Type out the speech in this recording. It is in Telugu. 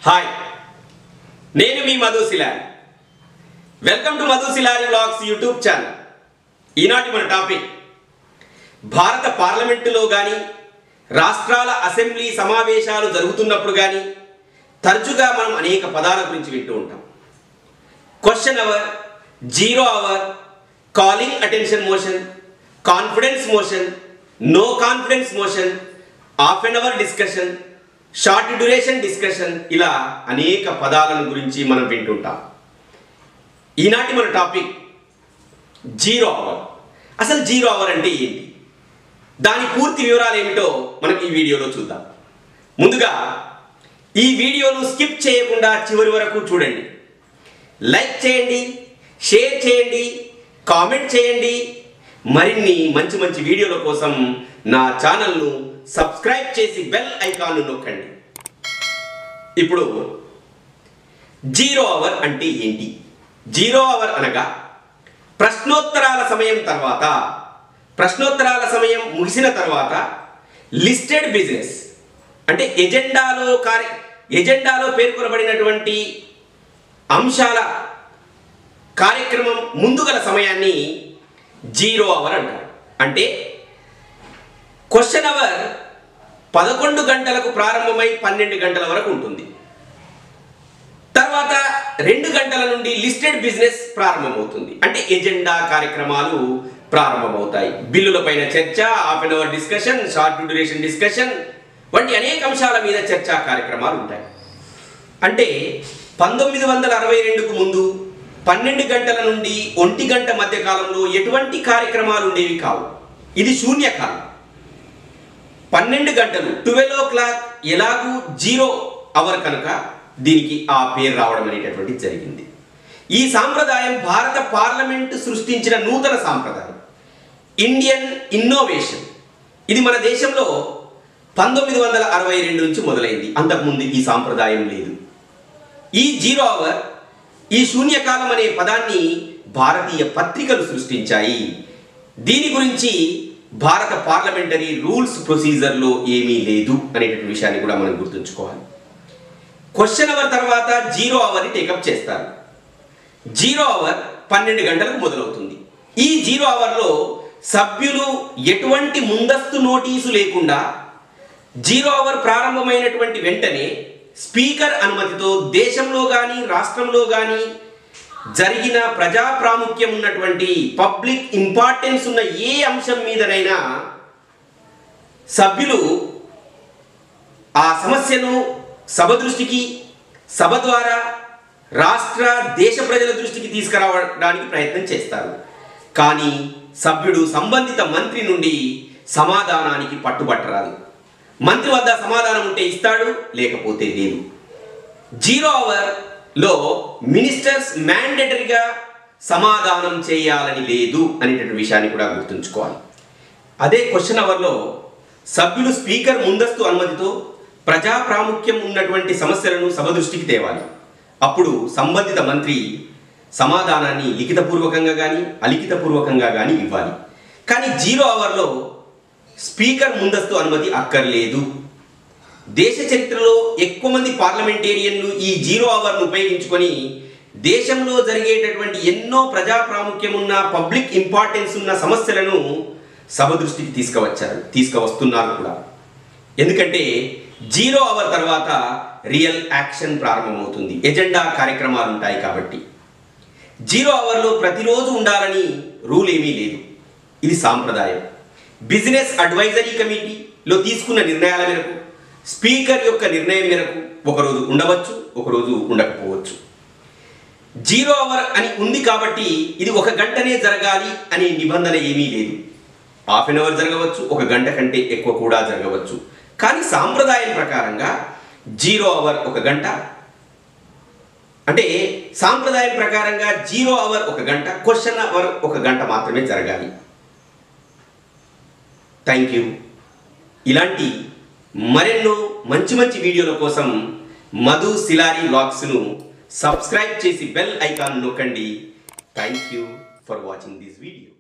హాయ్ నేను మీ Madhu Shilari welcome to Madhu Shilari blogs YouTube channel ఈనాటి మన టాపిక్ భారత పార్లమెంటులో కానీ రాష్ట్రాల అసెంబ్లీ సమావేశాలు జరుగుతున్నప్పుడు కానీ తరచుగా మనం అనేక పదాల గురించి వింటూ ఉంటాం question hour zero hour calling attention motion confidence motion no confidence motion half an hour discussion short duration discussion ఇలా అనేక పదాలను గురించి మనం వింటుంటాం ఈనాటి మన టాపిక్ జీరో అవర్ అసలు జీరో అవర్ అంటే ఏంటి దాని పూర్తి వివరాలు ఏమిటో మనం ఈ వీడియోలో చూద్దాం ముందుగా ఈ వీడియోను స్కిప్ చేయకుండా చివరి వరకు చూడండి లైక్ చేయండి షేర్ చేయండి కామెంట్ చేయండి మరిన్ని మంచి మంచి వీడియోల కోసం నా ఛానల్ను సబ్స్క్రైబ్ చేసి బెల్ ఐకాన్ను నొక్కండి ఇప్పుడు జీరో అవర్ అంటే ఏంటి జీరో అవర్ అనగా ప్రశ్నోత్తరాల సమయం తర్వాత ప్రశ్నోత్తరాల సమయం ముగిసిన తర్వాత లిస్టెడ్ బిజినెస్ అంటే ఎజెండాలో కార్య ఎజెండాలో పేర్కొనబడినటువంటి అంశాల కార్యక్రమం ముందు గల సమయాన్ని జీరో అవర్ అంటారు అంటే క్వశ్చన్ అవర్ పదకొండు గంటలకు ప్రారంభమై పన్నెండు గంటల వరకు ఉంటుంది తర్వాత రెండు గంటల నుండి లిస్టెడ్ బిజినెస్ ప్రారంభమవుతుంది అంటే ఎజెండా కార్యక్రమాలు ప్రారంభమవుతాయి బిల్లులపైన చర్చ half an hour discussion short duration discussion వంటి అనేక అంశాల మీద చర్చా కార్యక్రమాలు ఉంటాయి అంటే పంతొమ్మిది వందల అరవై రెండుకు ముందు పన్నెండు గంటల నుండి ఒంటి గంట మధ్య కాలంలో ఎటువంటి కార్యక్రమాలు ఉండేవి కావు ఇది శూన్యకాలం పన్నెండు గంటలు ట్వెల్వ్ ఓ క్లాక్ ఎలాగూ జీరో అవర్ కనుక దీనికి ఆ పేరు రావడం అనేటటువంటిది జరిగింది ఈ సాంప్రదాయం భారత పార్లమెంట్ సృష్టించిన నూతన సాంప్రదాయం ఇండియన్ ఇన్నోవేషన్ ఇది మన దేశంలో పంతొమ్మిది వందల అరవై రెండు నుంచి మొదలైంది అంతకుముందు ఈ సాంప్రదాయం లేదు ఈ జీరో అవర్ ఈ శూన్యకాలం అనే పదాన్ని భారతీయ పత్రికలు సృష్టించాయి దీని గురించి భారత పార్లమెంటరీ రూల్స్ ప్రొసీజర్లో ఏమీ లేదు అనేటువంటి విషయాన్ని కూడా మనం గుర్తుంచుకోవాలి క్వశ్చన్ అవర్ తర్వాత జీరో అవర్ని టేకప్ చేస్తారు జీరో అవర్ పన్నెండు గంటలకు మొదలవుతుంది ఈ జీరో అవర్లో సభ్యులు ఎటువంటి ముందస్తు నోటీసు లేకుండా జీరో అవర్ ప్రారంభమైనటువంటి వెంటనే స్పీకర్ అనుమతితో దేశంలో కానీ రాష్ట్రంలో కానీ జరిగిన ప్రజా ప్రాముఖ్యం ఉన్నటువంటి పబ్లిక్ ఇంపార్టెన్స్ ఉన్న ఏ అంశం మీదనైనా సభ్యులు ఆ సమస్యను సభ దృష్టికి సభ ద్వారా రాష్ట్ర దేశ ప్రజల దృష్టికి తీసుకురావడానికి ప్రయత్నం చేస్తారు కానీ సభ్యుడు సంబంధిత మంత్రి నుండి సమాధానానికి పట్టుబట్టరాదు మంత్రి వద్ద సమాధానం ఉంటే ఇస్తాడు లేకపోతే లేదు జీరో అవర్లో మినిస్టర్స్ మ్యాండేటరీగా సమాధానం చేయాలని లేదు అనేటువంటి విషయాన్ని కూడా గుర్తుంచుకోవాలి అదే క్వశ్చన్ అవర్లో సభ్యులు స్పీకర్ ముందస్తు అనుమతితో ప్రజా ప్రాముఖ్యం ఉన్నటువంటి సమస్యలను సభ దృష్టికి తేవాలి అప్పుడు సంబంధిత మంత్రి సమాధానాన్ని లిఖితపూర్వకంగా కానీ అలిఖితపూర్వకంగా కానీ ఇవ్వాలి కానీ జీరో అవర్లో స్పీకర్ ముందస్తు అనుమతి అక్కర్లేదు దేశ చరిత్రలో ఎక్కువ మంది పార్లమెంటేరియన్లు ఈ జీరో అవర్ను ఉపయోగించుకొని దేశంలో జరిగేటటువంటి ఎన్నో ప్రజా ప్రాముఖ్యం ఉన్న పబ్లిక్ ఇంపార్టెన్స్ ఉన్న సమస్యలను సభ దృష్టికి తీసుకువచ్చారు తీసుకువస్తున్నారు కూడా ఎందుకంటే జీరో అవర్ తర్వాత రియల్ యాక్షన్ ప్రారంభమవుతుంది ఎజెండా కార్యక్రమాలు ఉంటాయి కాబట్టి జీరో అవర్లో ప్రతిరోజు ఉండాలని రూల్ ఏమీ లేదు ఇది సాంప్రదాయం బిజినెస్ అడ్వైజరీ కమిటీలో తీసుకున్న నిర్ణయాల మేరకు స్పీకర్ యొక్క నిర్ణయం మేరకు ఒకరోజు ఉండవచ్చు ఒకరోజు ఉండకపోవచ్చు జీరో అవర్ అని ఉంది కాబట్టి ఇది ఒక గంటనే జరగాలి అనే నిబంధన ఏమీ లేదు హాఫ్ అన్ అవర్ జరగవచ్చు ఒక గంట కంటే ఎక్కువ కూడా జరగవచ్చు కానీ సాంప్రదాయం ప్రకారంగా జీరో అవర్ ఒక గంట అంటే సాంప్రదాయం ప్రకారంగా జీరో అవర్ ఒక గంట క్వశ్చన్ అవర్ ఒక గంట మాత్రమే జరగాలి థ్యాంక్ యూ ఇలాంటి మరెన్నో మంచి మంచి వీడియోల కోసం మధు శిలారి వ్లాగ్స్ను సబ్స్క్రైబ్ చేసి బెల్ ఐకాన్ నొక్కండి thank you for watching this video